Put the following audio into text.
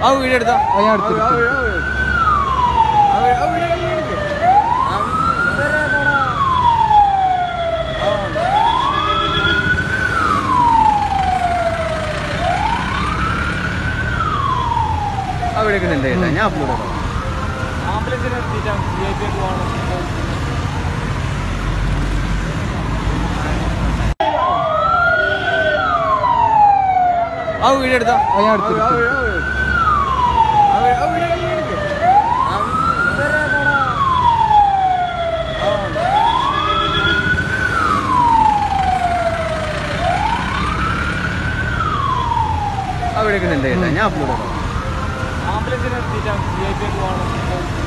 ആ വീഡിയോ എടുത്തോ ആ, ഞാൻ എടുത്തു, ആ, എടുത്തു. ആ, വീഡിയോ, ആ, വീഡിയോ, ആ, വീഡിയോ എടുക്ക്. ആ, ആ വീഡിയോ എടുക്കുന്നുണ്ട് കേട്ടോ ഞാൻ അപ്ലോഡ് ചെയ്തോ ആംബുലൻസിനെ നിർത്തിയിട്ടാണ് വി ഐ പി പോകണം ആ വീഡിയോ എടുത്തോ ആ, ഞാൻ എടുത്തു, ആ, എടുത്തു. ആ, വീഡിയോ, ആ, വീഡിയോ, ആ, വീഡിയോ എടുക്ക്. ആ, ആ വീഡിയോ എടുക്കുന്നുണ്ട് കേട്ടോ ഞാൻ അപ്ലോഡ് ചെയ്തോ ആംബുലൻസിനെ നിർത്തിയിട്ടാണ് വി ഐ പി പോകണം